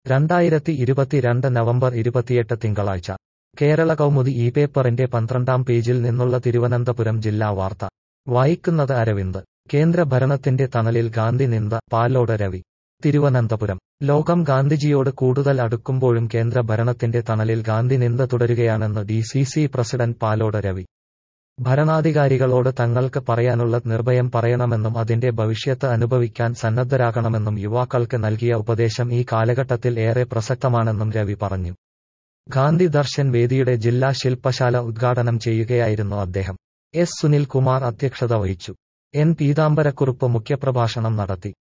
രണ്ടായിരത്തി ഇരുപത്തിരണ്ട് നവംബർ ഇരുപത്തിയെട്ട് തിങ്കളാഴ്ച കേരള കൗമുദി ഈ പേപ്പറിന്റെ പന്ത്രണ്ടാം പേജിൽ നിന്നുള്ള തിരുവനന്തപുരം ജില്ലാ വാർത്ത വായിക്കുന്നത് അരവിന്ദ് കേന്ദ്ര ഭരണത്തിന്റെ തണലിൽ ഗാന്ധി നിന്ദ പാലോട് രവി തിരുവനന്തപുരം ലോകം ഗാന്ധിജിയോട് കൂടുതൽ അടുക്കുമ്പോഴും കേന്ദ്ര ഭരണത്തിന്റെ തണലിൽ ഗാന്ധി നിന്ദ തുടരുകയാണെന്ന് D C C president Palode Ravi ഭരണാധികാരികളോട് തങ്ങൾക്ക് പറയാനുള്ളത് നിർഭയം പറയണമെന്നും അതിന്റെ ഭവിഷ്യത്ത് അനുഭവിക്കാൻ സന്നദ്ധരാകണമെന്നും യുവാക്കൾക്ക് നൽകിയ ഉപദേശം ഈ കാലഘട്ടത്തിൽ ഏറെ പ്രസക്തമാണെന്നും രവി പറഞ്ഞു ഗാന്ധി ദർശൻ വേദിയുടെ ജില്ലാ ശില്പശാല ഉദ്ഘാടനം ചെയ്യുകയായിരുന്നു അദ്ദേഹം എസ് സുനിൽ കുമാർ അധ്യക്ഷത വഹിച്ചു എൻ പീതാംബരക്കുറുപ്പ് മുഖ്യപ്രഭാഷണം നടത്തി